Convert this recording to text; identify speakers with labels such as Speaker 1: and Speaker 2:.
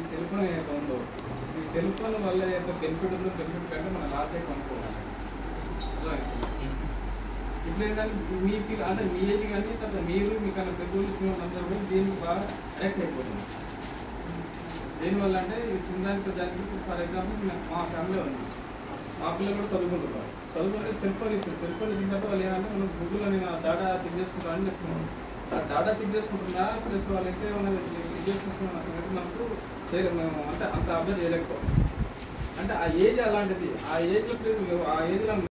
Speaker 1: cell phone ఏదైతే ఉందో ఈ సెల్ ఫోన్ వల్ల ఏదైతే బెనిఫిట్ ఉందో బెనిఫిట్ కంటే మన లాస్ అయ్యి కొనుక్కోవాలి ఇప్పుడు ఏంటంటే మీకు అంటే మీ ఏజ్ కానీ తర్వాత మీరు మీకన్నా పెద్దోళ్ళు చిన్న వాళ్ళందరూ కూడా దీనికి బాగా అడక్ట్ అయిపోతున్నారు దేనివల్ల అంటే ఈ చిన్నదానికి దానికి ఫర్ ఎగ్జాంపుల్ మా ఫ్యామిలీ ఉంది మా పిల్లలు కూడా చదువుకుంటున్నారు చదువుకుంటే సెల్ ఫోన్ ఇస్తుంది సెల్ ఫోన్ ఇచ్చిన తర్వాత వాళ్ళు ఏంటంటే మనం గూగుల్లో నేను డాటా చెక్ చేసుకుంటాను అని చెప్తున్నాను ఆ డాటా చెక్ చేసుకుంటున్నా ప్లస్ వాళ్ళు అయితే ఉన్నది చెక్ చేసుకుంటున్న సంగతి మనకు చేయలే మేము అంటే అంత అబ్జర్వ్ చేయలేకపోతాం అంటే ఆ ఏజ్ అలాంటిది ఆ ఏజ్లో ప్లస్ ఆ ఏజ్లో